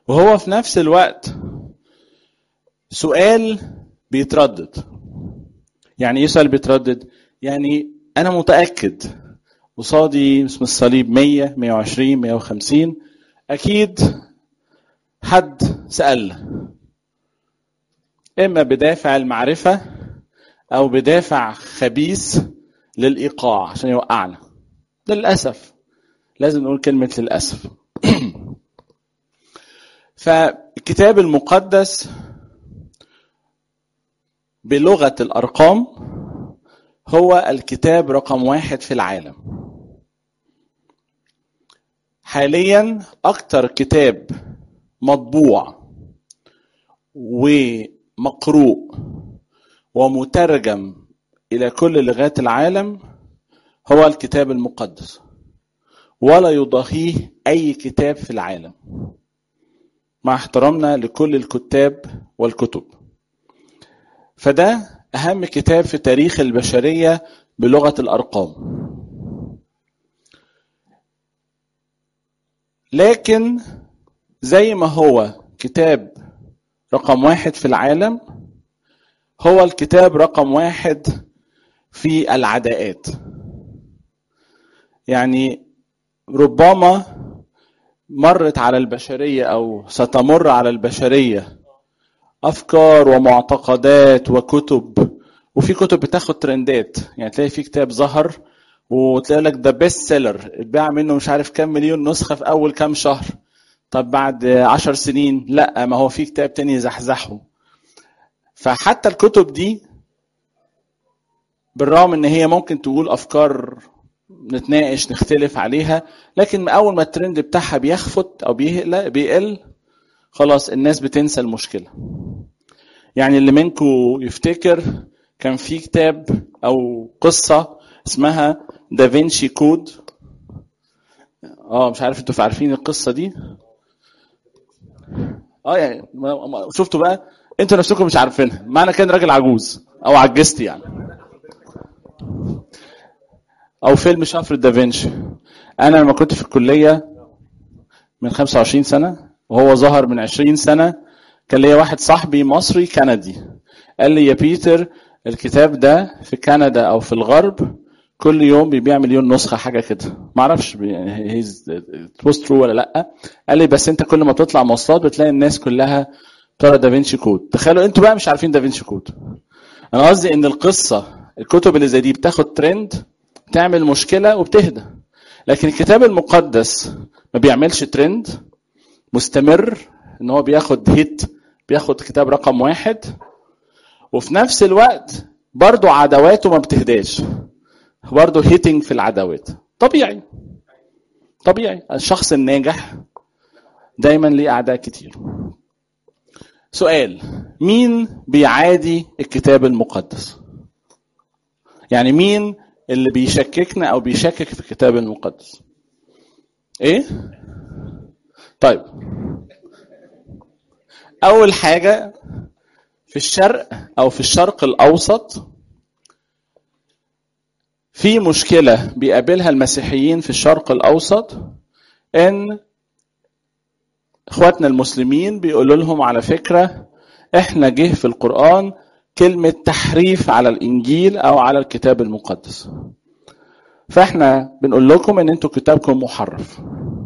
وهو في نفس الوقت سؤال بيتردد يعني ايه سؤال بيتردد يعني انا متاكد قصادي اسم الصليب 100 120 150 اكيد حد سال اما بدافع المعرفه او بدافع خبيث للايقاع عشان يوقعنا للاسف لازم نقول كلمه للاسف فالكتاب المقدس بلغه الارقام هو الكتاب رقم واحد في العالم حاليا اكتر كتاب مطبوع ومقروء ومترجم الى كل لغات العالم هو الكتاب المقدس ولا يضاهيه اي كتاب في العالم مع احترامنا لكل الكتاب والكتب فده اهم كتاب في تاريخ البشريه بلغه الارقام لكن زي ما هو كتاب رقم واحد في العالم هو الكتاب رقم واحد في العداءات يعني ربما مرت على البشريه او ستمر على البشريه افكار ومعتقدات وكتب وفي كتب بتاخد ترندات يعني تلاقي في كتاب ظهر وتلاقي لك ده بيست سيلر اتباع منه مش عارف كام مليون نسخه في اول كام شهر طب بعد عشر سنين لا ما هو في كتاب تاني زحزحه فحتى الكتب دي بالرغم ان هي ممكن تقول افكار نتناقش نختلف عليها لكن اول ما الترند بتاعها بيخفت او بيقل بيقل خلاص الناس بتنسى المشكله يعني اللي منكم يفتكر كان في كتاب او قصه اسمها دافنشي كود اه مش عارف انتوا عارفين القصه دي اه يعني شفتوا بقى انتوا نفسكم مش عارفينها معنى كان راجل عجوز او عجزت يعني او فيلم شفرة دافنشي انا لما كنت في الكليه من 25 سنه وهو ظهر من 20 سنه كان ليا واحد صاحبي مصري كندي قال لي يا بيتر الكتاب ده في كندا او في الغرب كل يوم بيبيع مليون نسخه حاجه كده ما اعرفش هيز ترو ولا لا قال لي بس انت كل ما تطلع مواصلات بتلاقي الناس كلها ترى دافنشي كود تخيلوا انتوا بقى مش عارفين دافنشي كود انا قصدي ان القصه الكتب اللي زي دي بتاخد ترند تعمل مشكله وبتهدى لكن الكتاب المقدس ما بيعملش ترند مستمر ان هو بياخد هيت بياخد كتاب رقم واحد وفي نفس الوقت برضه عداواته ما بتهداش برضه هيتنج في العداوات طبيعي طبيعي الشخص الناجح دايما ليه اعداء كتير سؤال مين بيعادي الكتاب المقدس يعني مين اللي بيشككنا او بيشكك في الكتاب المقدس ايه طيب اول حاجه في الشرق او في الشرق الاوسط في مشكله بيقابلها المسيحيين في الشرق الاوسط ان اخواتنا المسلمين بيقولوا لهم على فكره احنا جه في القران كلمه تحريف على الانجيل او على الكتاب المقدس فاحنا بنقول لكم ان انتوا كتابكم محرف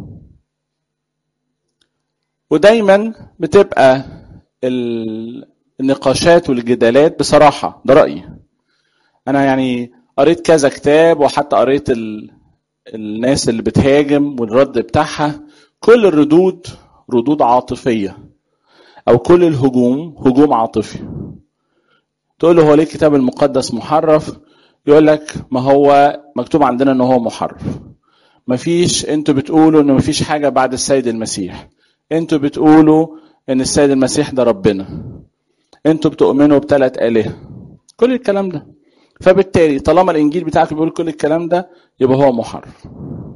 ودايما بتبقى النقاشات والجدالات بصراحه ده رايي انا يعني قريت كذا كتاب وحتى قريت ال... الناس اللي بتهاجم والرد بتاعها كل الردود ردود عاطفيه او كل الهجوم هجوم عاطفي تقول له هو ليه الكتاب المقدس محرف يقول لك ما هو مكتوب عندنا ان هو محرف مفيش انتوا بتقولوا ان مفيش حاجه بعد السيد المسيح انتوا بتقولوا ان السيد المسيح ده ربنا انتوا بتؤمنوا بثلاث الهه كل الكلام ده فبالتالي طالما الانجيل بتاعك بيقول كل الكلام ده يبقى هو محرف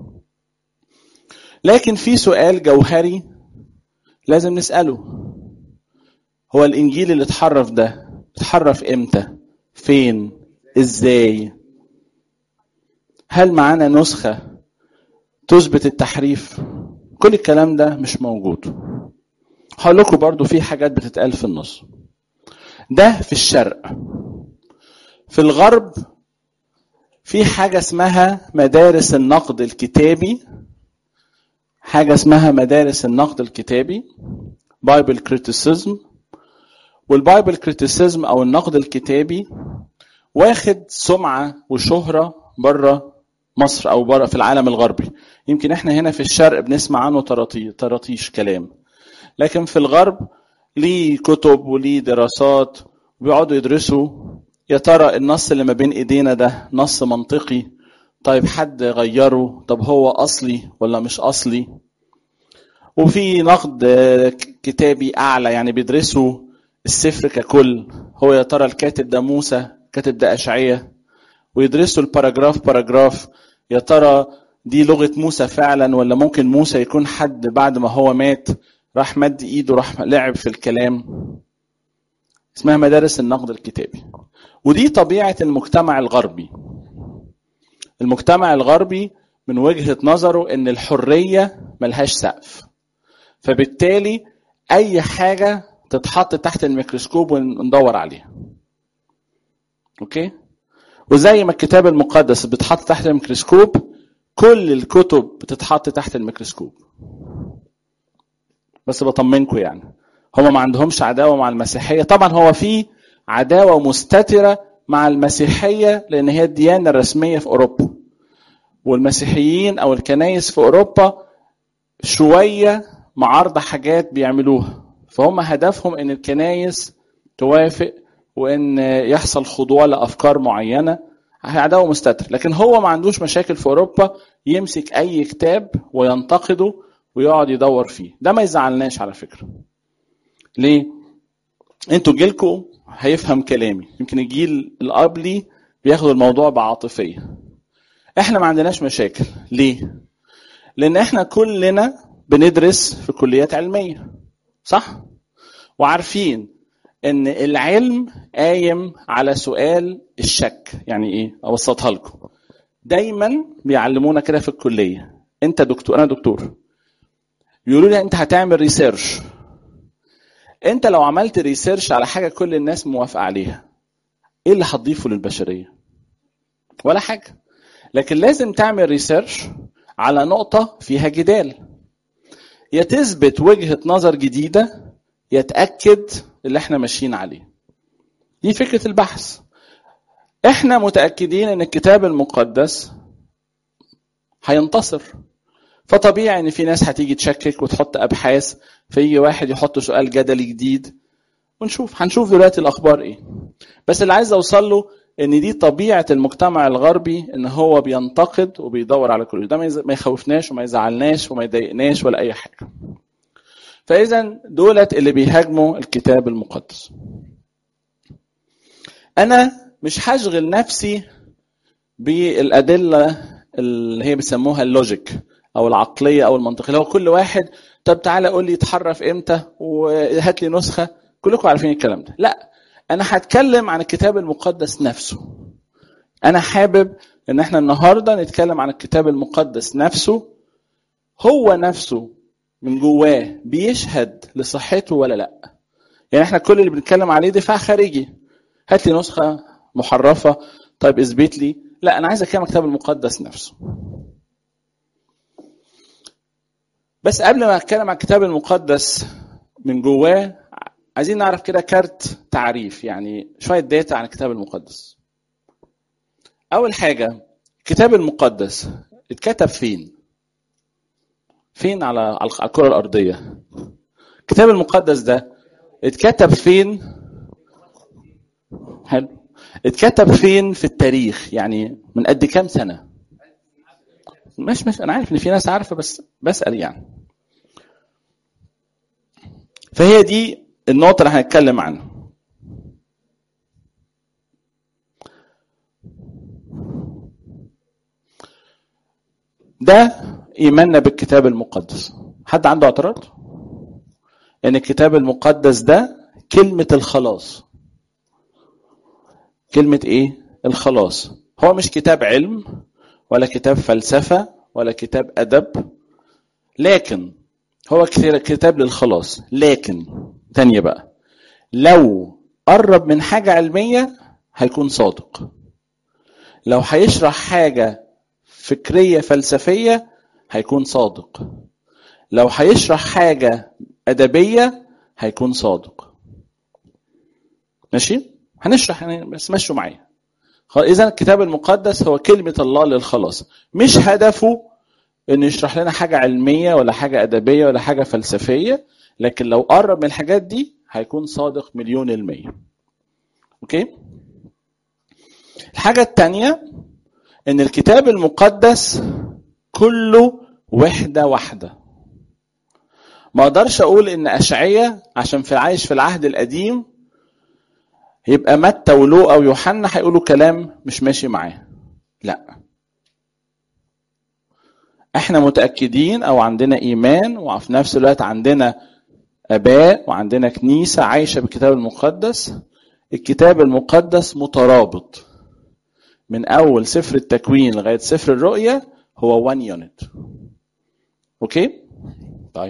لكن في سؤال جوهري لازم نساله هو الانجيل اللي اتحرف ده اتحرف امتى فين ازاي هل معانا نسخه تثبت التحريف كل الكلام ده مش موجود هقول لكم برضو في حاجات بتتقال في النص ده في الشرق في الغرب في حاجة اسمها مدارس النقد الكتابي حاجة اسمها مدارس النقد الكتابي بايبل كريتيسيزم والبايبل كريتيسيزم او النقد الكتابي واخد سمعة وشهرة بره مصر او بره في العالم الغربي يمكن احنا هنا في الشرق بنسمع عنه طراطيش طراطيش كلام لكن في الغرب ليه كتب وليه دراسات وبيقعدوا يدرسوا يا ترى النص اللي ما بين ايدينا ده نص منطقي طيب حد غيره طب هو اصلي ولا مش اصلي وفي نقد كتابي اعلى يعني بيدرسوا السفر ككل هو يا ترى الكاتب ده موسى الكاتب ده اشعياء ويدرسوا الباراجراف باراجراف يا ترى دي لغه موسى فعلا ولا ممكن موسى يكون حد بعد ما هو مات راح مد ايده راح لعب في الكلام اسمها مدارس النقد الكتابي ودي طبيعه المجتمع الغربي المجتمع الغربي من وجهه نظره ان الحريه ملهاش سقف فبالتالي اي حاجه تتحط تحت الميكروسكوب وندور عليها اوكي وزي ما الكتاب المقدس بيتحط تحت الميكروسكوب كل الكتب بتتحط تحت الميكروسكوب بس بطمنكم يعني هما ما عندهمش عداوه مع المسيحيه طبعا هو في عداوه مستتره مع المسيحيه لان هي الديانه الرسميه في اوروبا والمسيحيين او الكنايس في اوروبا شويه معارضه حاجات بيعملوها فهم هدفهم ان الكنايس توافق وان يحصل خضوع لافكار معينه عداوه مستتر لكن هو ما عندوش مشاكل في اوروبا يمسك اي كتاب وينتقده ويقعد يدور فيه ده ما يزعلناش على فكره ليه انتوا جيلكم هيفهم كلامي يمكن الجيل القبلي بياخد الموضوع بعاطفيه احنا ما عندناش مشاكل ليه لان احنا كلنا بندرس في كليات علميه صح وعارفين ان العلم قايم على سؤال الشك يعني ايه ابسطها لكم دايما بيعلمونا كده في الكليه انت دكتور انا دكتور بيقولوا لي انت هتعمل ريسيرش انت لو عملت ريسيرش على حاجه كل الناس موافقه عليها ايه اللي هتضيفه للبشريه ولا حاجه لكن لازم تعمل ريسيرش على نقطه فيها جدال يا تثبت وجهه نظر جديده يا تاكد اللي احنا ماشيين عليه دي فكره البحث احنا متاكدين ان الكتاب المقدس هينتصر فطبيعي ان في ناس هتيجي تشكك وتحط ابحاث فيجي واحد يحط سؤال جدلي جديد ونشوف هنشوف دلوقتي الاخبار ايه بس اللي عايز اوصل له ان دي طبيعه المجتمع الغربي ان هو بينتقد وبيدور على كل ده ما يخوفناش وما يزعلناش وما يضايقناش ولا اي حاجه فاذا دولت اللي بيهاجموا الكتاب المقدس انا مش هشغل نفسي بالادله اللي هي بيسموها اللوجيك او العقليه او المنطقيه لو كل واحد طب تعالى قول لي اتحرف امتى وهات لي نسخه كلكم عارفين الكلام ده لا انا هتكلم عن الكتاب المقدس نفسه انا حابب ان احنا النهارده نتكلم عن الكتاب المقدس نفسه هو نفسه من جواه بيشهد لصحته ولا لا يعني احنا كل اللي بنتكلم عليه دفاع خارجي هات لي نسخه محرفه طيب اثبت لي لا انا عايز اتكلم عن الكتاب المقدس نفسه بس قبل ما اتكلم عن الكتاب المقدس من جواه عايزين نعرف كده كارت تعريف يعني شويه داتا عن الكتاب المقدس اول حاجه الكتاب المقدس اتكتب فين فين على على الكره الارضيه الكتاب المقدس ده اتكتب فين حلو اتكتب فين في التاريخ يعني من قد كام سنه مش مش انا عارف ان في ناس عارفه بس بسال يعني فهي دي النقطه اللي هنتكلم عنها ده ايماننا بالكتاب المقدس حد عنده اعتراض ان الكتاب المقدس ده كلمه الخلاص كلمه ايه الخلاص هو مش كتاب علم ولا كتاب فلسفه ولا كتاب ادب لكن هو كتاب للخلاص لكن تانية بقى لو قرب من حاجة علمية هيكون صادق لو هيشرح حاجة فكرية فلسفية هيكون صادق لو هيشرح حاجة أدبية هيكون صادق ماشي هنشرح يعني بس مشوا معايا إذا الكتاب المقدس هو كلمة الله للخلاص مش هدفه إنه يشرح لنا حاجة علمية ولا حاجة أدبية ولا حاجة فلسفية لكن لو قرب من الحاجات دي هيكون صادق مليون المية أوكي الحاجة التانية إن الكتاب المقدس كله وحدة واحدة ما اقدرش اقول ان اشعية عشان في عايش في العهد القديم يبقى متى ولوقا ويوحنا هيقولوا كلام مش ماشي معاه لا احنا متاكدين او عندنا ايمان وفي نفس الوقت عندنا اباء وعندنا كنيسه عايشه بالكتاب المقدس الكتاب المقدس مترابط من اول سفر التكوين لغايه سفر الرؤيا هو 1 يونت اوكي طيب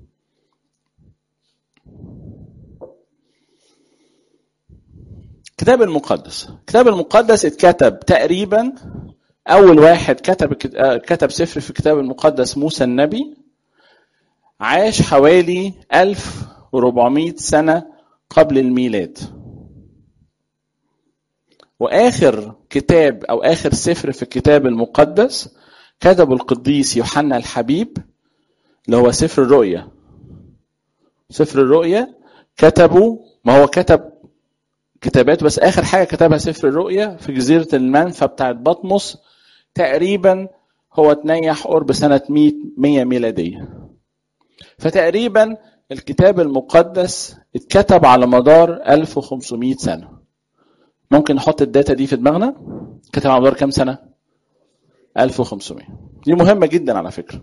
الكتاب المقدس الكتاب المقدس اتكتب تقريبا اول واحد كتب كتب سفر في الكتاب المقدس موسى النبي عاش حوالي 1400 سنه قبل الميلاد واخر كتاب او اخر سفر في الكتاب المقدس كتبه القديس يوحنا الحبيب اللي هو سفر الرؤيا سفر الرؤيا كتبه ما هو كتب كتابات بس اخر حاجه كتبها سفر الرؤيا في جزيره المنفى بتاعت بطمس تقريبا هو تنيح قرب سنه 100 100 ميلاديه فتقريبا الكتاب المقدس اتكتب على مدار 1500 سنه ممكن نحط الداتا دي في دماغنا كتب على مدار كام سنه 1500 دي مهمه جدا على فكره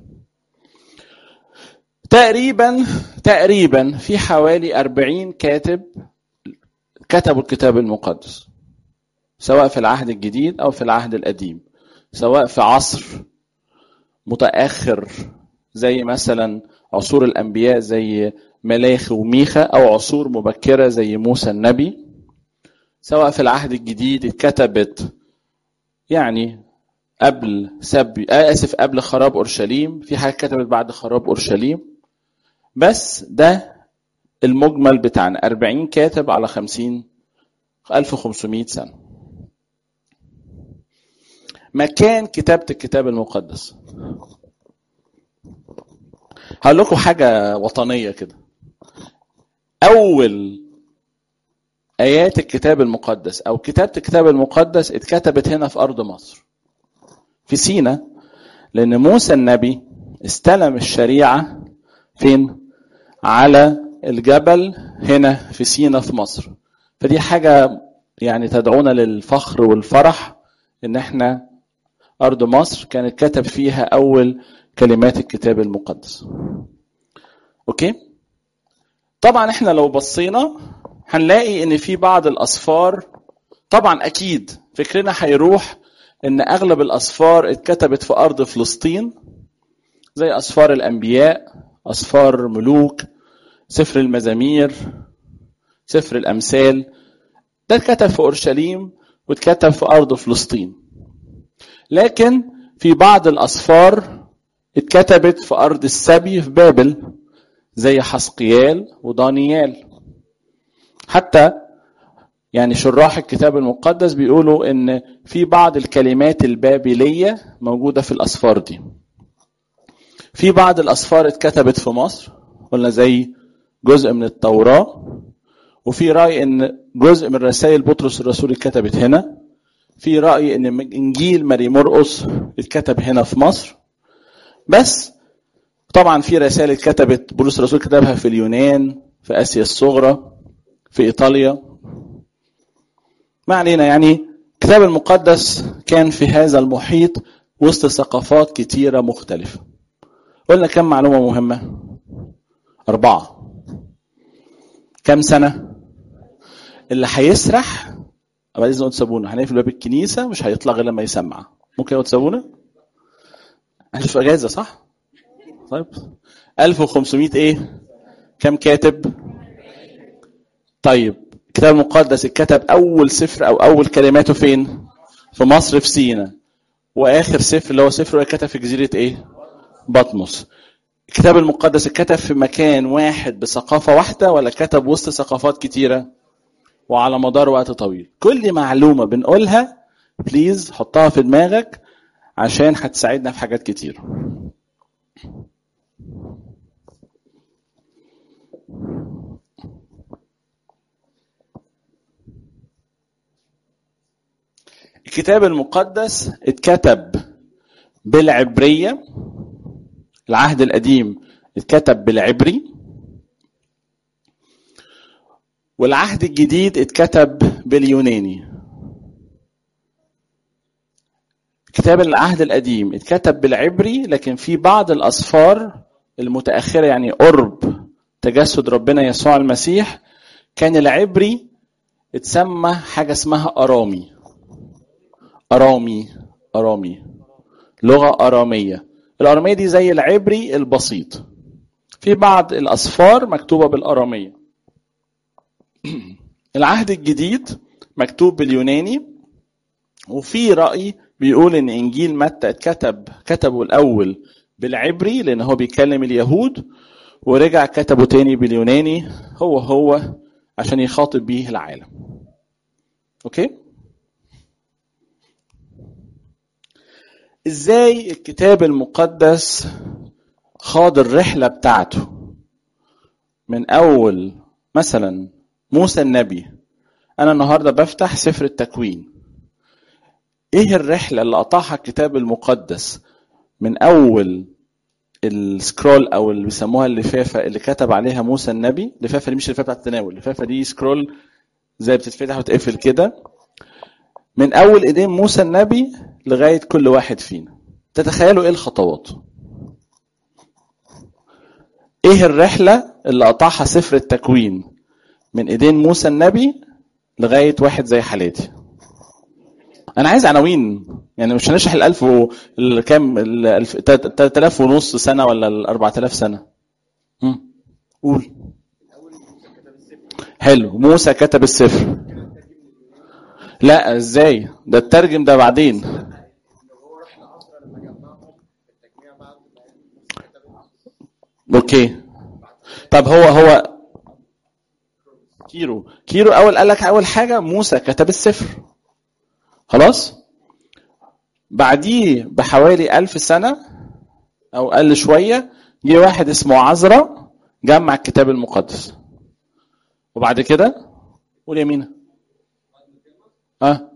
تقريبا تقريبا في حوالي 40 كاتب كتبوا الكتاب المقدس سواء في العهد الجديد او في العهد القديم سواء في عصر متاخر زي مثلا عصور الانبياء زي ملاخي وميخا او عصور مبكره زي موسى النبي سواء في العهد الجديد اتكتبت يعني قبل سب اسف قبل خراب اورشليم في حاجه كتبت بعد خراب اورشليم بس ده المجمل بتاعنا 40 كاتب على 50 1500 سنة مكان كتابة الكتاب المقدس هقول لكم حاجة وطنية كده أول آيات الكتاب المقدس أو كتابة الكتاب المقدس اتكتبت هنا في أرض مصر في سينا لأن موسى النبي استلم الشريعة فين؟ على الجبل هنا في سينا في مصر فدي حاجة يعني تدعونا للفخر والفرح ان احنا ارض مصر كانت كتب فيها اول كلمات الكتاب المقدس اوكي طبعا احنا لو بصينا هنلاقي ان في بعض الاسفار طبعا اكيد فكرنا هيروح ان اغلب الاسفار اتكتبت في ارض فلسطين زي اسفار الانبياء اسفار ملوك سفر المزامير سفر الامثال ده اتكتب في اورشليم واتكتب في ارض فلسطين لكن في بعض الاسفار اتكتبت في ارض السبي في بابل زي حسقيال ودانيال حتى يعني شراح الكتاب المقدس بيقولوا ان في بعض الكلمات البابليه موجوده في الاسفار دي في بعض الاسفار اتكتبت في مصر قلنا زي جزء من التوراه وفي راي ان جزء من رسائل بطرس الرسول اتكتبت هنا في راي ان انجيل ماري مرقس اتكتب هنا في مصر بس طبعا في رسائل اتكتبت بولس الرسول كتبها في اليونان في اسيا الصغرى في ايطاليا ما علينا يعني الكتاب المقدس كان في هذا المحيط وسط ثقافات كتيرة مختلفة قلنا كم معلومة مهمة أربعة كم سنة اللي هيسرح بعد إذن تسابونا هنقفل باب الكنيسة مش هيطلع غير لما يسمع ممكن تسابونا احنا في أجازة صح طيب 1500 ايه كم كاتب طيب الكتاب المقدس اتكتب اول سفر او اول كلماته فين في مصر في سينا واخر سفر اللي هو سفر اتكتب في جزيره ايه بطمس الكتاب المقدس اتكتب في مكان واحد بثقافه واحده ولا كتب وسط ثقافات كتيره وعلى مدار وقت طويل كل معلومه بنقولها بليز حطها في دماغك عشان هتساعدنا في حاجات كتير الكتاب المقدس اتكتب بالعبرية العهد القديم اتكتب بالعبري والعهد الجديد اتكتب باليوناني كتاب العهد القديم اتكتب بالعبري لكن في بعض الأسفار المتأخرة يعني قرب تجسد ربنا يسوع المسيح كان العبري اتسمى حاجة اسمها أرامي أرامي أرامي لغة أرامية الأرامية دي زي العبري البسيط في بعض الأسفار مكتوبة بالأرامية العهد الجديد مكتوب باليوناني وفي رأي بيقول إن إنجيل متى اتكتب كتبه الأول بالعبري لأن هو بيكلم اليهود ورجع كتبه تاني باليوناني هو هو عشان يخاطب بيه العالم أوكي؟ ازاي الكتاب المقدس خاض الرحلة بتاعته من أول مثلا موسى النبي أنا النهاردة بفتح سفر التكوين إيه الرحلة اللي قطعها الكتاب المقدس من أول السكرول أو اللي بيسموها اللفافة اللي كتب عليها موسى النبي اللفافة دي مش اللفافة بتاعت التناول اللفافة دي سكرول زي بتتفتح وتقفل كده من اول ايدين موسى النبي لغايه كل واحد فينا تتخيلوا ايه الخطوات ايه الرحله اللي قطعها سفر التكوين من ايدين موسى النبي لغايه واحد زي حالاتي انا عايز عناوين يعني مش هنشرح الالف والكام الالف 3000 ونص سنه ولا ال 4000 سنه مم. قول حلو موسى كتب السفر لا ازاي ده الترجم ده بعدين اوكي طب هو هو كيرو كيرو اول قال لك اول حاجه موسى كتب السفر خلاص بعديه بحوالي ألف سنة أو أقل شوية جه واحد اسمه عزرا جمع الكتاب المقدس وبعد كده قول يمينه اه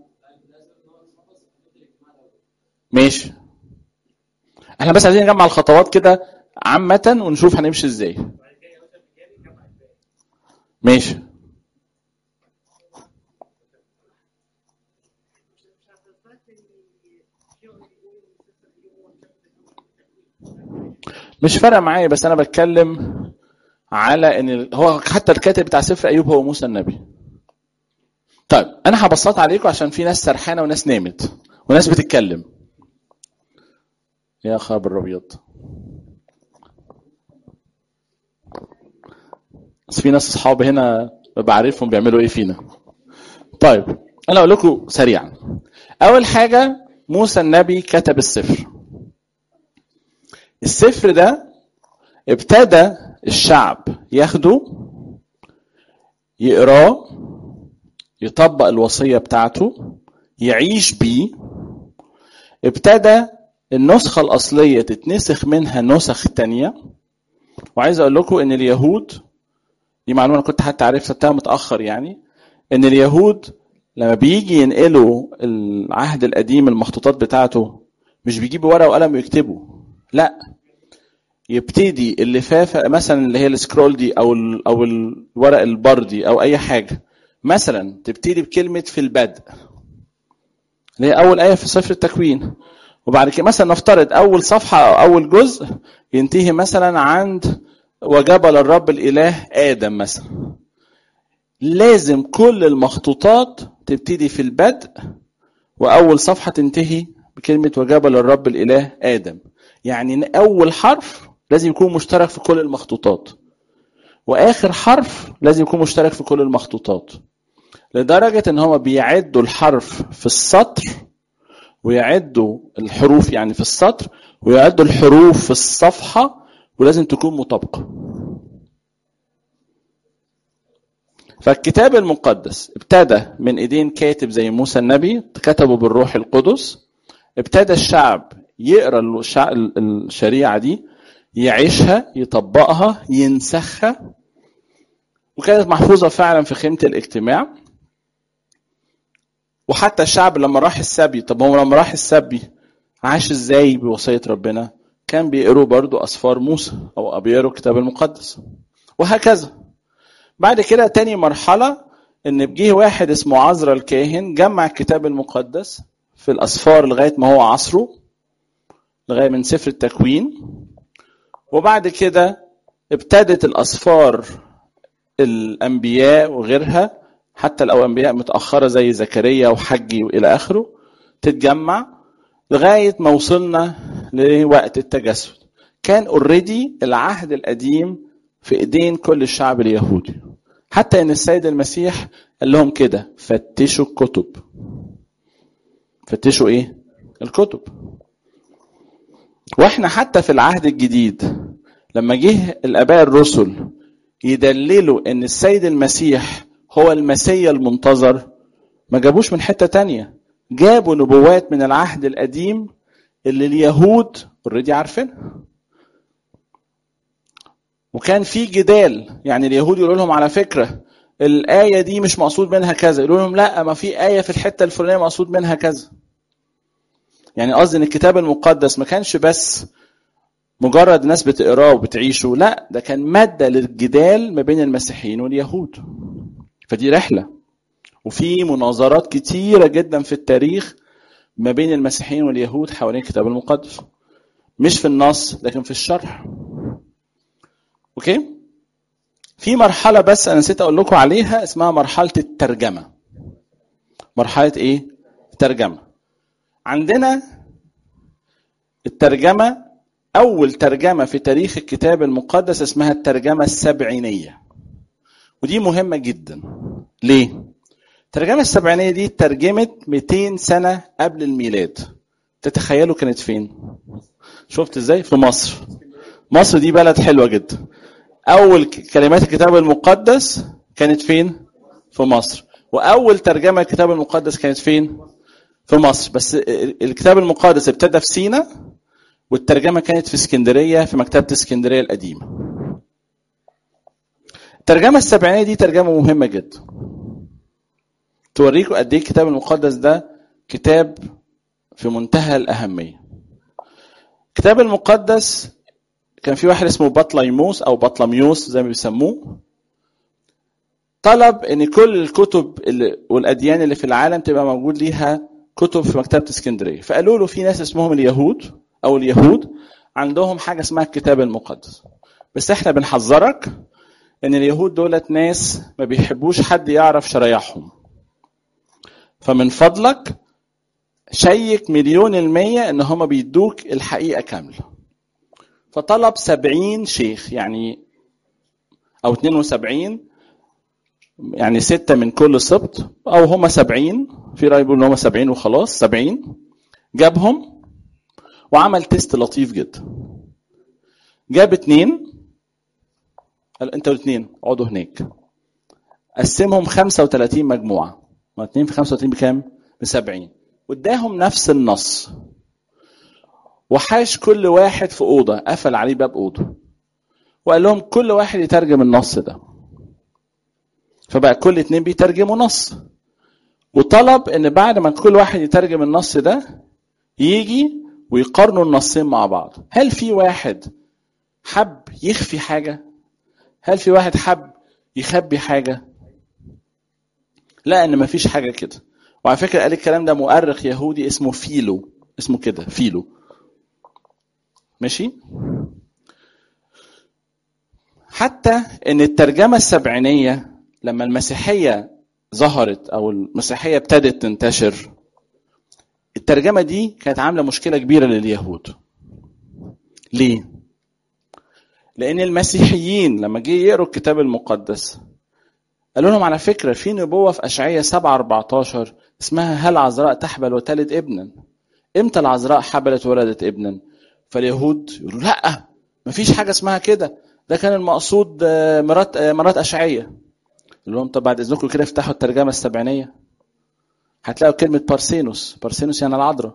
ماشي احنا بس عايزين نجمع الخطوات كده عامة ونشوف هنمشي ازاي ماشي مش فارقه معايا بس انا بتكلم على ان هو حتى الكاتب بتاع سفر ايوب هو موسى النبي طيب انا هبسط عليكم عشان في ناس سرحانه وناس نامت وناس بتتكلم يا خبر ابيض بس في ناس اصحاب هنا بعرفهم بيعملوا ايه فينا طيب انا اقول لكم سريعا اول حاجه موسى النبي كتب السفر السفر ده ابتدى الشعب ياخده يقراه يطبق الوصيه بتاعته يعيش بيه ابتدى النسخة الأصلية تتنسخ منها نسخ تانية وعايز أقول لكم إن اليهود دي معلومة أنا كنت حتى عرفتها متأخر يعني إن اليهود لما بيجي ينقلوا العهد القديم المخطوطات بتاعته مش بيجيبوا ورقة وقلم ويكتبوا لا يبتدي اللفافة مثلا اللي هي السكرول دي أو ال أو الورق البردي أو أي حاجة مثلا تبتدي بكلمة في البدء اللي هي أول آية في سفر التكوين وبعد كده مثلا نفترض أول صفحة أو أول جزء ينتهي مثلا عند وجبل الرب الإله آدم مثلا لازم كل المخطوطات تبتدي في البدء وأول صفحة تنتهي بكلمة وجبل الرب الإله آدم يعني أول حرف لازم يكون مشترك في كل المخطوطات واخر حرف لازم يكون مشترك في كل المخطوطات لدرجه ان هو بيعدوا الحرف في السطر ويعدوا الحروف يعني في السطر ويعدوا الحروف في الصفحه ولازم تكون مطابقه فالكتاب المقدس ابتدى من ايدين كاتب زي موسى النبي كتبه بالروح القدس ابتدى الشعب يقرا الشريعه دي يعيشها يطبقها ينسخها وكانت محفوظه فعلا في خيمه الاجتماع وحتى الشعب لما راح السبي طب هو لما راح السبي عاش ازاي بوصيه ربنا كان بيقروا برضو اسفار موسى او بيقروا الكتاب المقدس وهكذا بعد كده تاني مرحله ان جه واحد اسمه عزرا الكاهن جمع الكتاب المقدس في الاسفار لغايه ما هو عصره لغايه من سفر التكوين وبعد كده ابتدت الاسفار الانبياء وغيرها حتى لو انبياء متاخره زي زكريا وحجي والى اخره تتجمع لغايه ما وصلنا لوقت التجسد كان اوريدي العهد القديم في ايدين كل الشعب اليهودي حتى ان السيد المسيح قال لهم كده فتشوا الكتب فتشوا ايه الكتب واحنا حتى في العهد الجديد لما جه الاباء الرسل يدللوا ان السيد المسيح هو المسيا المنتظر ما جابوش من حته تانية جابوا نبوات من العهد القديم اللي اليهود اوريدي عارفينها وكان في جدال يعني اليهود يقولوا لهم على فكره الآية دي مش مقصود منها كذا يقولوا لهم لا ما في آية في الحتة الفلانية مقصود منها كذا يعني قصدي ان الكتاب المقدس ما كانش بس مجرد ناس بتقراه وبتعيشه لا ده كان مادة للجدال ما بين المسيحيين واليهود فدي رحلة وفي مناظرات كتيرة جدا في التاريخ ما بين المسيحيين واليهود حوالين الكتاب المقدس مش في النص لكن في الشرح اوكي في مرحلة بس أنا نسيت أقول لكم عليها اسمها مرحلة الترجمة. مرحلة إيه؟ الترجمة. عندنا الترجمة أول ترجمة في تاريخ الكتاب المقدس اسمها الترجمة السبعينية. ودي مهمة جدا. ليه؟ الترجمة السبعينية دي ترجمت 200 سنة قبل الميلاد. تتخيلوا كانت فين؟ شفت ازاي؟ في مصر. مصر دي بلد حلوة جدا. أول كلمات الكتاب المقدس كانت فين؟ في مصر. وأول ترجمة الكتاب المقدس كانت فين؟ في مصر، بس الكتاب المقدس ابتدى في سينا والترجمة كانت في اسكندرية في مكتبة اسكندرية القديمة. الترجمة السبعينية دي ترجمة مهمة جدا. توريكم قد ايه الكتاب المقدس ده كتاب في منتهى الأهمية. الكتاب المقدس كان في واحد اسمه بطليموس او بطلميوس زي ما بيسموه طلب ان كل الكتب اللي والاديان اللي في العالم تبقى موجود ليها كتب في مكتبه اسكندريه فقالوا له في ناس اسمهم اليهود او اليهود عندهم حاجه اسمها الكتاب المقدس بس احنا بنحذرك ان اليهود دولت ناس ما بيحبوش حد يعرف شرايعهم فمن فضلك شيك مليون المية ان هم بيدوك الحقيقة كاملة فطلب سبعين شيخ يعني أو 72 يعني ستة من كل سبط أو هم سبعين في رأي بيقول إن هم سبعين وخلاص سبعين جابهم وعمل تيست لطيف جدا جاب اتنين قال انتوا الاثنين اقعدوا هناك قسمهم 35 مجموعة ما اتنين في 35 بكام؟ ب 70 واداهم نفس النص وحاش كل واحد في أوضة قفل عليه باب أوضة وقال لهم كل واحد يترجم النص ده فبقى كل اتنين بيترجموا نص وطلب ان بعد ما كل واحد يترجم النص ده يجي ويقارنوا النصين مع بعض هل في واحد حب يخفي حاجة هل في واحد حب يخبي حاجة لا ان مفيش حاجة كده وعلى فكرة قال الكلام ده مؤرخ يهودي اسمه فيلو اسمه كده فيلو ماشي حتى ان الترجمة السبعينية لما المسيحية ظهرت او المسيحية ابتدت تنتشر الترجمة دي كانت عاملة مشكلة كبيرة لليهود ليه؟ لان المسيحيين لما جه يقروا الكتاب المقدس قالوا لهم على فكره في نبوه في اشعياء 7 14 اسمها هل عذراء تحبل وتلد ابنا امتى العذراء حبلت وولدت ابنا فاليهود يقولوا لا مفيش حاجه اسمها كده ده كان المقصود مرات مرات اشعياء قال لهم طب بعد اذنكم كده افتحوا الترجمه السبعينيه هتلاقوا كلمه بارسينوس بارسينوس يعني العذراء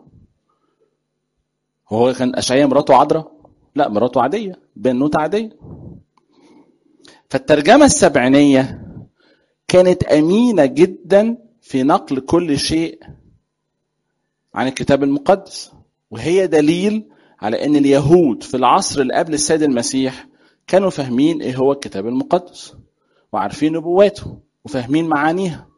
هو كان اشعياء مراته عذراء لا مراته عاديه بنوته عاديه فالترجمه السبعينيه كانت امينه جدا في نقل كل شيء عن الكتاب المقدس وهي دليل على ان اليهود في العصر اللي قبل السيد المسيح كانوا فاهمين ايه هو الكتاب المقدس وعارفين نبواته وفاهمين معانيها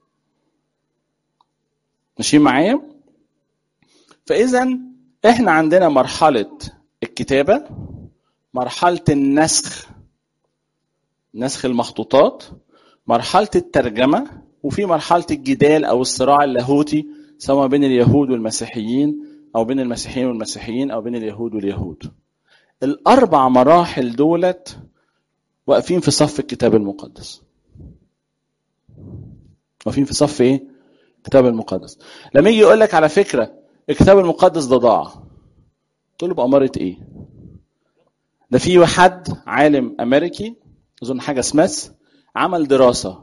ماشيين معايا فاذا احنا عندنا مرحله الكتابه مرحله النسخ نسخ المخطوطات مرحله الترجمه وفي مرحله الجدال او الصراع اللاهوتي سواء بين اليهود والمسيحيين او بين المسيحيين والمسيحيين او بين اليهود واليهود الاربع مراحل دولت واقفين في صف الكتاب المقدس واقفين في صف ايه الكتاب المقدس لما يجي يقول لك على فكره الكتاب المقدس ده ضاع تقول له بأمارة ايه ده في حد عالم امريكي اظن حاجه سميث عمل دراسه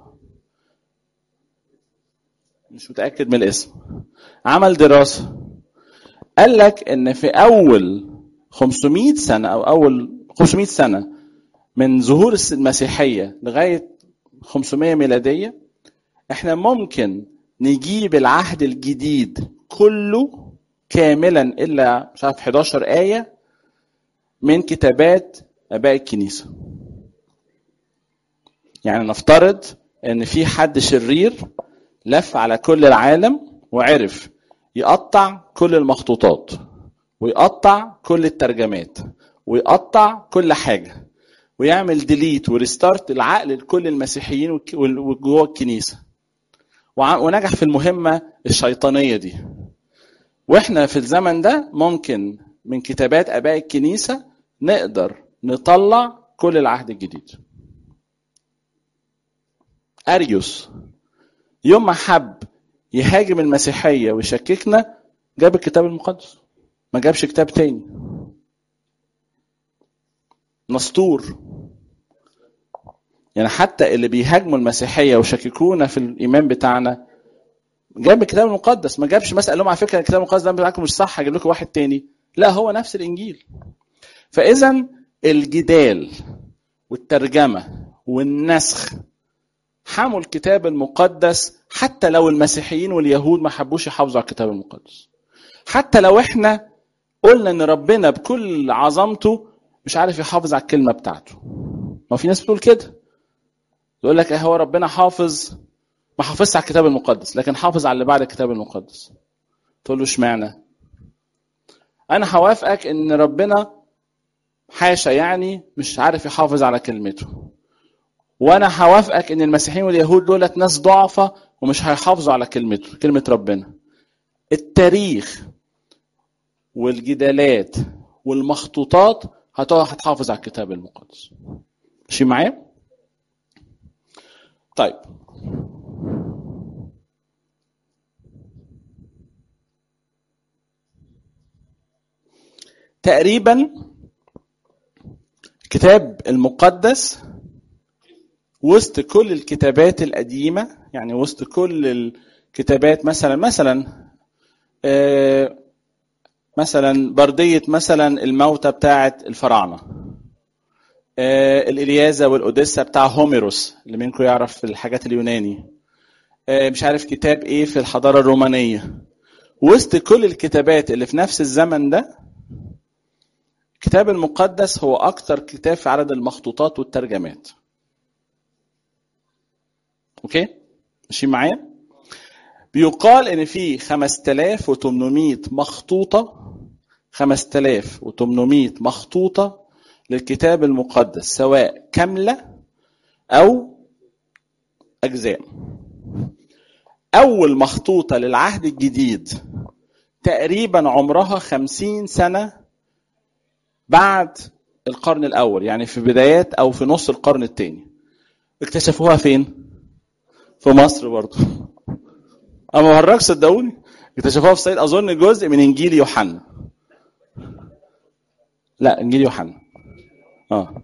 مش متاكد من الاسم عمل دراسه قال لك ان في اول 500 سنه او اول 500 سنه من ظهور المسيحيه لغايه 500 ميلاديه احنا ممكن نجيب العهد الجديد كله كاملا الا مش عارف 11 ايه من كتابات اباء الكنيسه يعني نفترض ان في حد شرير لف على كل العالم وعرف يقطع كل المخطوطات ويقطع كل الترجمات ويقطع كل حاجه ويعمل ديليت وريستارت العقل لكل المسيحيين وجوه الكنيسه ونجح في المهمه الشيطانيه دي واحنا في الزمن ده ممكن من كتابات اباء الكنيسه نقدر نطلع كل العهد الجديد اريوس يوم ما حب يهاجم المسيحيه ويشككنا جاب الكتاب المقدس ما جابش كتاب تاني نسطور يعني حتى اللي بيهاجموا المسيحيه وشككونا في الايمان بتاعنا جاب الكتاب المقدس ما جابش مثلا قال لهم على فكره الكتاب المقدس ده بتاعكم مش صح هجيب لكم واحد تاني لا هو نفس الانجيل فاذا الجدال والترجمه والنسخ حموا الكتاب المقدس حتى لو المسيحيين واليهود ما حبوش يحافظوا على الكتاب المقدس حتى لو احنا قلنا ان ربنا بكل عظمته مش عارف يحافظ على الكلمه بتاعته ما في ناس بتقول كده يقول لك هو ربنا حافظ ما حافظش على الكتاب المقدس لكن حافظ على اللي بعد الكتاب المقدس تقول له اشمعنى انا هوافقك ان ربنا حاشا يعني مش عارف يحافظ على كلمته وانا هوافقك ان المسيحيين واليهود دولت ناس ضعفة ومش هيحافظوا على كلمته كلمة ربنا التاريخ والجدالات والمخطوطات هتحافظ على الكتاب المقدس ماشي معايا طيب تقريبا الكتاب المقدس وسط كل الكتابات القديمة يعني وسط كل الكتابات مثلا مثلا آه مثلا بردية مثلا الموتى بتاعة الفراعنة آه الإلياذة والأوديسا بتاع هوميروس اللي منكم يعرف الحاجات اليوناني آه مش عارف كتاب إيه في الحضارة الرومانية وسط كل الكتابات اللي في نفس الزمن ده الكتاب المقدس هو أكتر كتاب في عدد المخطوطات والترجمات اوكي ماشيين معايا بيقال ان في 5800 مخطوطه 5800 مخطوطه للكتاب المقدس سواء كامله او اجزاء اول مخطوطه للعهد الجديد تقريبا عمرها 50 سنه بعد القرن الاول يعني في بدايات او في نص القرن الثاني اكتشفوها فين في مصر برضه اما بهرجش صدقوني اكتشفوها في الصعيد اظن جزء من انجيل يوحنا لا انجيل يوحنا اه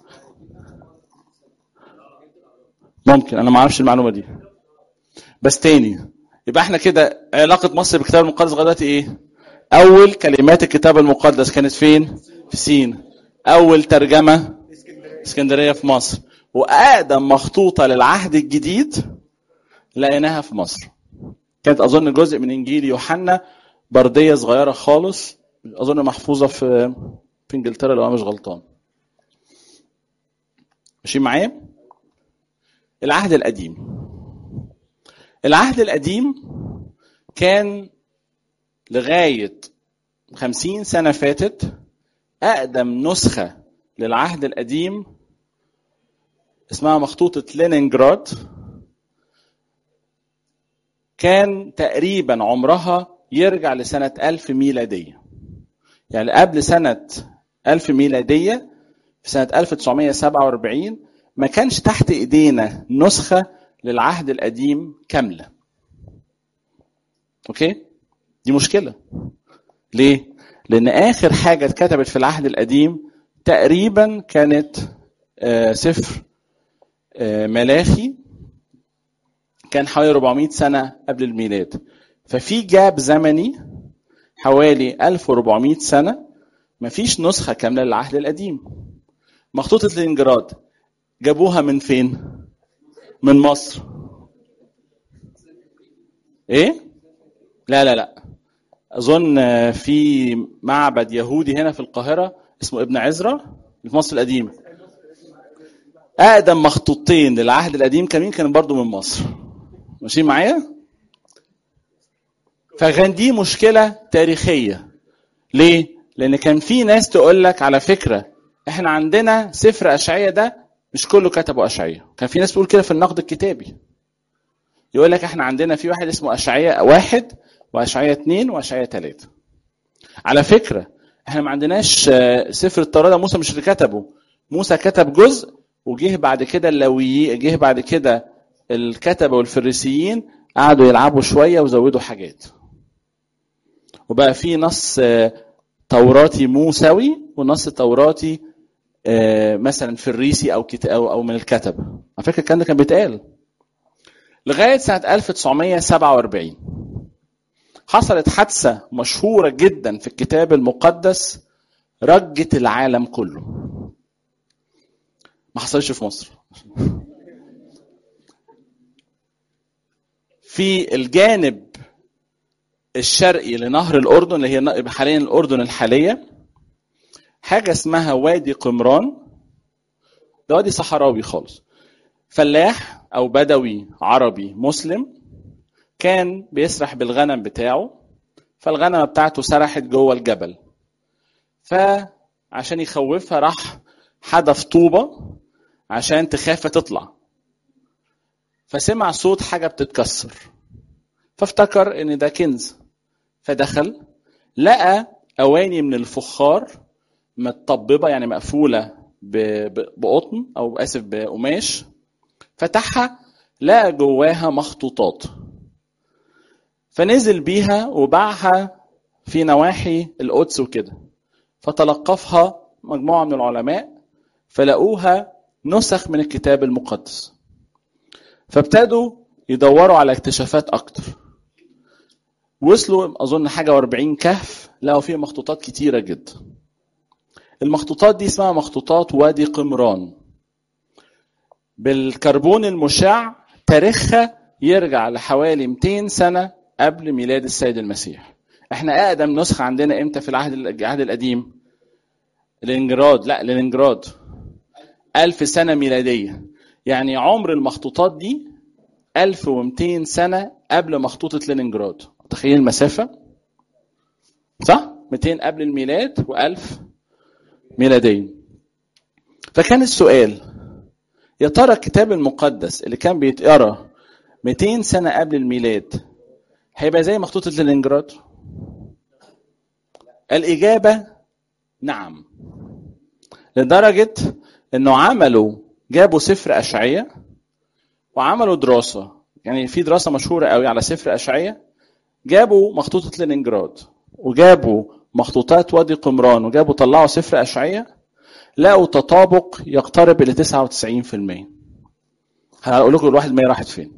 ممكن انا ما اعرفش المعلومه دي بس تاني يبقى احنا كده علاقه مصر بالكتاب المقدس لغايه دلوقتي ايه اول كلمات الكتاب المقدس كانت فين في سين اول ترجمه اسكندريه في مصر واقدم مخطوطه للعهد الجديد لقيناها في مصر كانت اظن جزء من انجيل يوحنا برديه صغيره خالص اظن محفوظه في في انجلترا لو انا مش غلطان ماشي معايا العهد القديم العهد القديم كان لغاية خمسين سنة فاتت أقدم نسخة للعهد القديم اسمها مخطوطة لينينجراد كان تقريبا عمرها يرجع لسنة ألف ميلادية يعني قبل سنة ألف ميلادية في سنة 1947 ما كانش تحت إيدينا نسخة للعهد القديم كاملة أوكي دي مشكلة ليه؟ لأن آخر حاجة اتكتبت في العهد القديم تقريبا كانت آه سفر آه ملاخي كان حوالي 400 سنة قبل الميلاد ففي جاب زمني حوالي 1400 سنة مفيش نسخة كاملة للعهد القديم مخطوطة لينجراد جابوها من فين؟ من مصر ايه؟ لا لا لا اظن في معبد يهودي هنا في القاهرة اسمه ابن عزرا في مصر القديمة اقدم مخطوطتين للعهد القديم كمان كانوا برضو من مصر ماشيين معايا؟ فكان دي مشكلة تاريخية ليه؟ لأن كان في ناس تقول لك على فكرة احنا عندنا سفر أشعية ده مش كله كتبه أشعية كان في ناس تقول كده في النقد الكتابي يقول لك احنا عندنا في واحد اسمه أشعية واحد وأشعية اثنين وأشعية ثلاثة على فكرة احنا ما عندناش سفر التوراة ده موسى مش اللي كتبه موسى كتب جزء وجه بعد كده اللويين جه بعد كده الكتبة والفريسيين قعدوا يلعبوا شوية وزودوا حاجات وبقى في نص توراتي موسوي ونص توراتي مثلا فريسي او او او من الكتبه على فكره الكلام ده كان بيتقال لغايه سنه 1947 حصلت حادثه مشهوره جدا في الكتاب المقدس رجت العالم كله ما حصلش في مصر في الجانب الشرقي لنهر الاردن اللي هي حاليا الاردن الحاليه حاجه اسمها وادي قمران ده وادي صحراوي خالص فلاح او بدوي عربي مسلم كان بيسرح بالغنم بتاعه فالغنمه بتاعته سرحت جوه الجبل فعشان يخوفها راح حدف طوبه عشان تخاف تطلع فسمع صوت حاجه بتتكسر فافتكر ان ده كنز فدخل لقى اواني من الفخار متطببه يعني مقفوله بقطن او اسف بقماش فتحها لقى جواها مخطوطات فنزل بيها وباعها في نواحي القدس وكده فتلقفها مجموعه من العلماء فلقوها نسخ من الكتاب المقدس فابتدوا يدوروا على اكتشافات اكتر وصلوا اظن حاجه و40 كهف لقوا فيه مخطوطات كتيره جدا المخطوطات دي اسمها مخطوطات وادي قمران بالكربون المشع تاريخها يرجع لحوالي 200 سنه قبل ميلاد السيد المسيح احنا اقدم نسخه عندنا امتى في العهد العهد القديم لينجراد لا لينجراد ألف سنة ميلادية يعني عمر المخطوطات دي 1200 سنة قبل مخطوطة لينينجراد تخيل المسافة صح 200 قبل الميلاد و1000 ميلاديا فكان السؤال يا ترى الكتاب المقدس اللي كان بيتقرا 200 سنة قبل الميلاد هيبقى زي مخطوطة لينينجراد الإجابة نعم لدرجة انه عملوا جابوا سفر اشعية وعملوا دراسة يعني في دراسة مشهورة قوي على سفر اشعية جابوا مخطوطة لينينجراد وجابوا مخطوطات وادي قمران وجابوا طلعوا سفر اشعية لقوا تطابق يقترب الى 99% هقول لكم الواحد ما راحت فين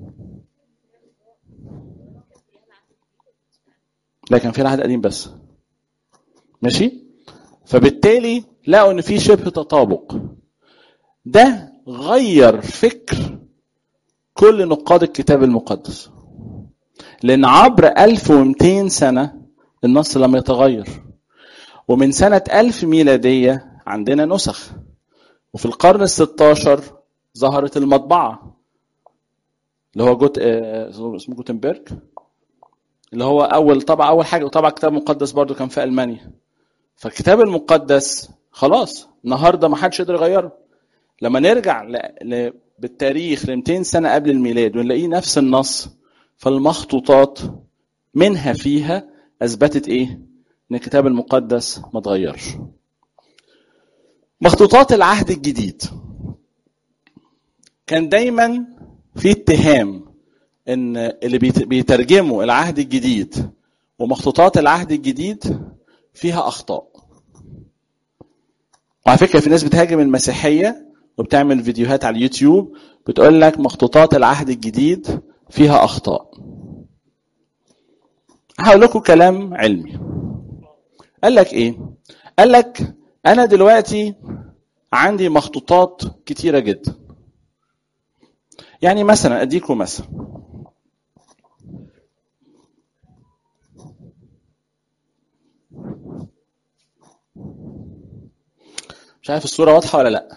لا كان في العهد القديم بس ماشي فبالتالي لقوا ان في شبه تطابق ده غير فكر كل نقاد الكتاب المقدس لان عبر 1200 سنه النص لم يتغير ومن سنه 1000 ميلاديه عندنا نسخ وفي القرن ال16 ظهرت المطبعه اللي هو جوت اسمه جوتنبرج اللي هو اول طبعا اول حاجه وطبعا كتاب مقدس برضو كان في المانيا فالكتاب المقدس خلاص النهارده ما حدش يقدر يغيره لما نرجع ل... ل... بالتاريخ ل 200 سنه قبل الميلاد ونلاقيه نفس النص فالمخطوطات منها فيها اثبتت ايه؟ ان الكتاب المقدس ما اتغيرش. مخطوطات العهد الجديد كان دايما في اتهام ان اللي بيترجموا العهد الجديد ومخطوطات العهد الجديد فيها اخطاء وعلى فكره في ناس بتهاجم المسيحيه وبتعمل فيديوهات على اليوتيوب بتقول لك مخطوطات العهد الجديد فيها اخطاء هقول لكم كلام علمي قال لك ايه قال لك انا دلوقتي عندي مخطوطات كتيره جدا يعني مثلا اديكم مثلا مش عارف الصورة واضحة ولا لا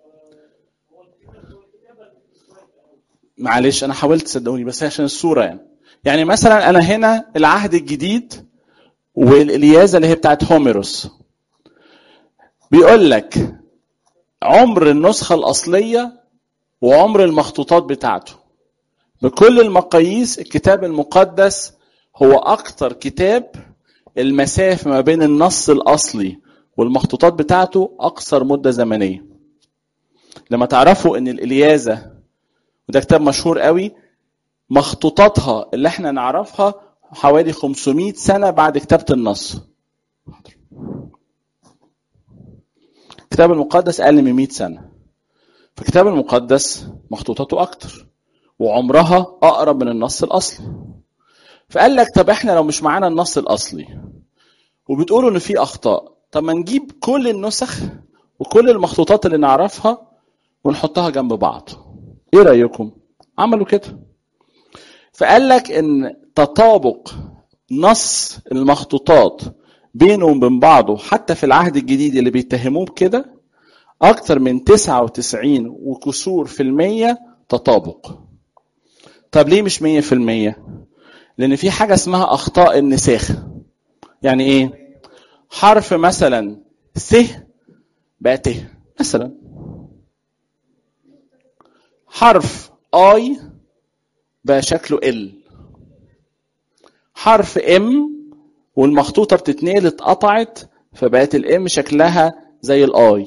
معلش أنا حاولت صدقوني بس عشان الصورة يعني يعني مثلا أنا هنا العهد الجديد والإلياذة اللي هي بتاعت هوميروس بيقول لك عمر النسخة الأصلية وعمر المخطوطات بتاعته بكل المقاييس الكتاب المقدس هو أكتر كتاب المسافة ما بين النص الأصلي والمخطوطات بتاعته أقصر مدة زمنية لما تعرفوا ان الإلياذة وده كتاب مشهور قوي مخطوطاتها اللي احنا نعرفها حوالي 500 سنة بعد كتابة النص الكتاب المقدس أقل من 100 سنة فالكتاب المقدس مخطوطاته أكتر وعمرها أقرب من النص الأصلي فقال لك طب احنا لو مش معانا النص الأصلي وبتقولوا إن في أخطاء طب ما نجيب كل النسخ وكل المخطوطات اللي نعرفها ونحطها جنب بعض ايه رايكم عملوا كده فقال لك ان تطابق نص المخطوطات بينه وبين بعضه حتى في العهد الجديد اللي بيتهموه بكده اكتر من 99 وكسور في المية تطابق طب ليه مش 100 في المية لان في حاجة اسمها اخطاء النساخ يعني ايه حرف مثلا س بقى ت مثلا حرف اي بقى شكله ال حرف ام والمخطوطه بتتنقل اتقطعت فبقت الام شكلها زي الاي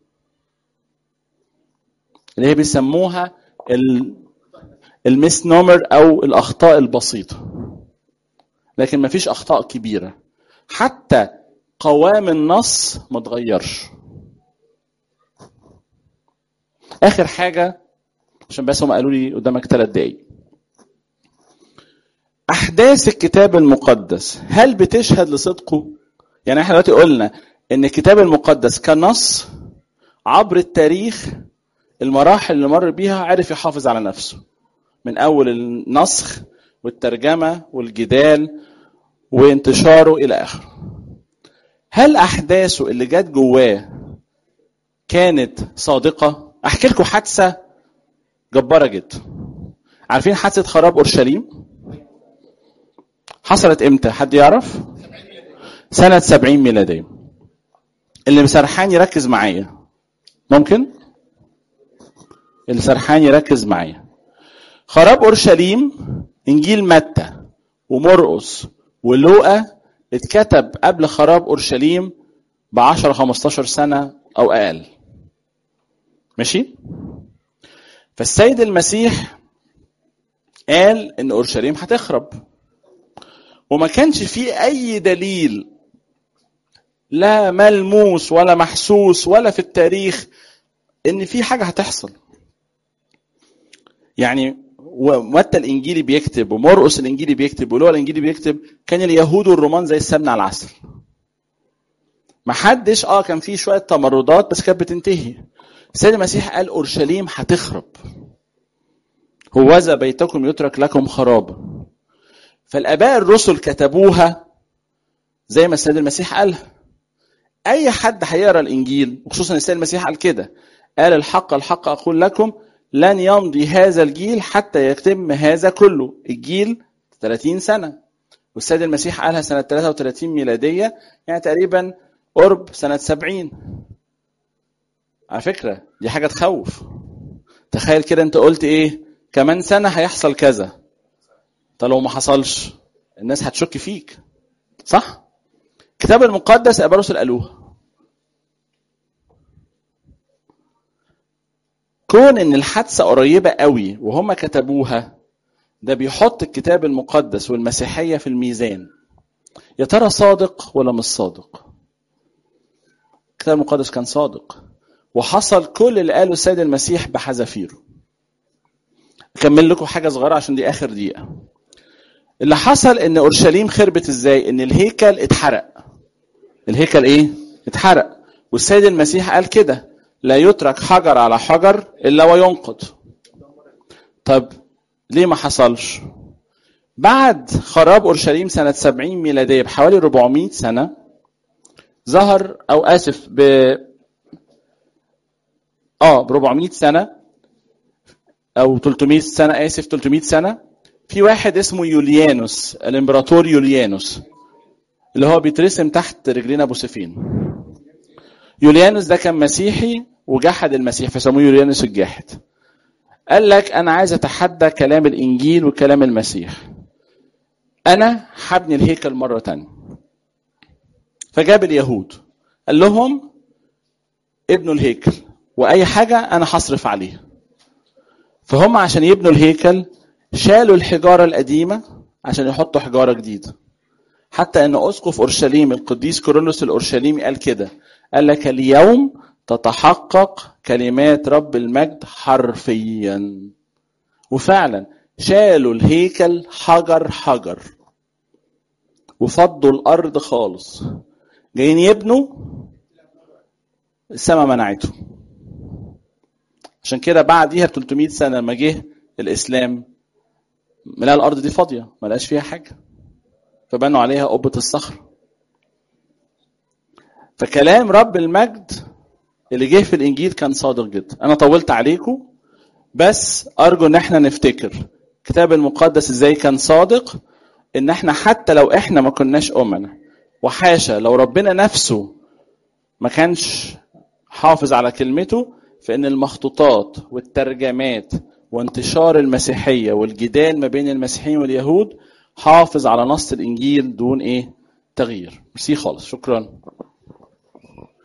اللي هي بيسموها المس نومر او الاخطاء البسيطه لكن مفيش اخطاء كبيره حتى قوام النص ما اتغيرش اخر حاجه عشان بس هم قالوا لي قدامك ثلاث دقايق احداث الكتاب المقدس هل بتشهد لصدقه يعني احنا دلوقتي قلنا ان الكتاب المقدس كنص عبر التاريخ المراحل اللي مر بيها عرف يحافظ على نفسه من اول النسخ والترجمه والجدال وانتشاره الى اخره هل احداثه اللي جت جواه كانت صادقه احكي لكم حادثه جباره جدا عارفين حادثه خراب اورشليم حصلت امتى حد يعرف سنه 70 ميلاديه اللي مسرحان يركز معايا ممكن اللي سرحان يركز معايا خراب اورشليم انجيل متى ومرقس ولوقا اتكتب قبل خراب اورشليم ب 10 15 سنه او اقل ماشي فالسيد المسيح قال ان اورشليم هتخرب وما كانش فيه اي دليل لا ملموس ولا محسوس ولا في التاريخ ان في حاجه هتحصل يعني ومتى الانجيلي بيكتب ومرقس الانجيلي بيكتب ولوقا الانجيلي بيكتب كان اليهود والرومان زي السمنه على العسل ما حدش اه كان في شويه تمردات بس كانت بتنتهي السيد المسيح قال اورشليم هتخرب هوذا بيتكم يترك لكم خرابا فالاباء الرسل كتبوها زي ما السيد المسيح قالها اي حد هيقرا الانجيل وخصوصا السيد المسيح قال كده قال الحق الحق اقول لكم لن يمضي هذا الجيل حتى يتم هذا كله الجيل 30 سنه والسيد المسيح قالها سنه 33 ميلاديه يعني تقريبا قرب سنه 70 على فكره دي حاجه تخوف تخيل كده انت قلت ايه كمان سنه هيحصل كذا طب لو ما حصلش الناس هتشك فيك صح الكتاب المقدس ابا رسل قالوها كون ان الحادثه قريبه قوي وهم كتبوها ده بيحط الكتاب المقدس والمسيحيه في الميزان يا ترى صادق ولا مش صادق الكتاب المقدس كان صادق وحصل كل اللي قاله السيد المسيح بحذافيره اكمل لكم حاجه صغيره عشان دي اخر دقيقه اللي حصل ان اورشليم خربت ازاي ان الهيكل اتحرق الهيكل ايه اتحرق والسيد المسيح قال كده لا يترك حجر على حجر الا وينقض طب ليه ما حصلش بعد خراب اورشليم سنه 70 ميلاديه بحوالي 400 سنه ظهر او اسف ب اه ب 400 سنه او 300 سنه اسف 300 سنه في واحد اسمه يوليانوس الامبراطور يوليانوس اللي هو بيترسم تحت رجلين ابو سفين يوليانوس ده كان مسيحي وجحد المسيح فسموه يوليانوس الجاحد قال لك انا عايز اتحدى كلام الانجيل وكلام المسيح انا هبني الهيكل مره تانية فجاب اليهود قال لهم ابنوا الهيكل واي حاجه انا هصرف عليها فهم عشان يبنوا الهيكل شالوا الحجاره القديمه عشان يحطوا حجاره جديده حتى ان اسقف اورشليم القديس كورولوس الاورشليمي قال كده قال لك اليوم تتحقق كلمات رب المجد حرفيا وفعلا شالوا الهيكل حجر حجر وفضوا الارض خالص جايين يبنوا السماء منعته عشان كده بعديها ب 300 سنه لما جه الاسلام ملاقي الارض دي فاضيه ما لقاش فيها حاجه فبنوا عليها قبه الصخر فكلام رب المجد اللي جه في الانجيل كان صادق جدا انا طولت عليكم بس ارجو ان احنا نفتكر الكتاب المقدس ازاي كان صادق ان احنا حتى لو احنا ما كناش امنا وحاشا لو ربنا نفسه ما كانش حافظ على كلمته فان المخطوطات والترجمات وانتشار المسيحيه والجدال ما بين المسيحيين واليهود حافظ على نص الانجيل دون ايه تغيير ميرسي خالص شكرا